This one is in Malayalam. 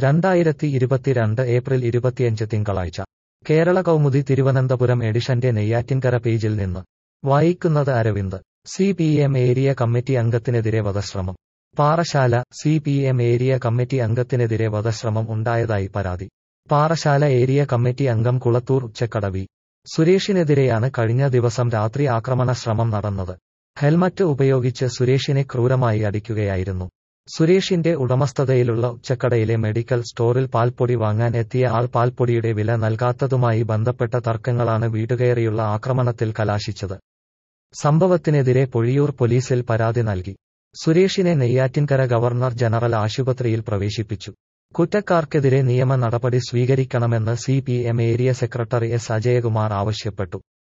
രണ്ടായിരത്തി ഇരുപത്തിരണ്ട് ഏപ്രിൽ ഇരുപത്തിയഞ്ച് തിങ്കളാഴ്ച കേരള കൗമുദി തിരുവനന്തപുരം എഡിഷന്റെ നെയ്യാറ്റിൻകര പേജിൽ നിന്ന് വായിക്കുന്നത് Aravind C P M area committee അംഗത്തിനെതിരെ വധശ്രമം Parassala C P M area committee അംഗത്തിനെതിരെ വധശ്രമം ഉണ്ടായതായി പരാതി പാറശാല ഏരിയ കമ്മിറ്റി അംഗം കുളത്തൂർ ഉച്ചക്കട വി സുരേഷിനെതിരെയാണ് കഴിഞ്ഞ ദിവസം രാത്രി ആക്രമണ ശ്രമം നടന്നത് ഹെൽമറ്റ് ഉപയോഗിച്ച് സുരേഷിനെ ക്രൂരമായി അടിക്കുകയായിരുന്നു സുരേഷിന്റെ ഉടമസ്ഥതയിലുള്ള ഉച്ചക്കടയിലെ മെഡിക്കൽ സ്റ്റോറിൽ പാൽപ്പൊടി വാങ്ങാൻ എത്തിയ ആൾ പാൽപ്പൊടിയുടെ വില നൽകാത്തതുമായി ബന്ധപ്പെട്ട തർക്കങ്ങളാണ് വീടുകയറിയുള്ള ആക്രമണത്തിൽ കലാശിച്ചത് സംഭവത്തിനെതിരെ പൊഴിയൂർ പോലീസിൽ പരാതി നൽകി സുരേഷിനെ നെയ്യാറ്റിൻകര ഗവർണർ ജനറൽ ആശുപത്രിയിൽ പ്രവേശിപ്പിച്ചു കുറ്റക്കാർക്കെതിരെ നിയമ നടപടി സ്വീകരിക്കണമെന്ന് C P M area secretary S Ajayakumar ആവശ്യപ്പെട്ടു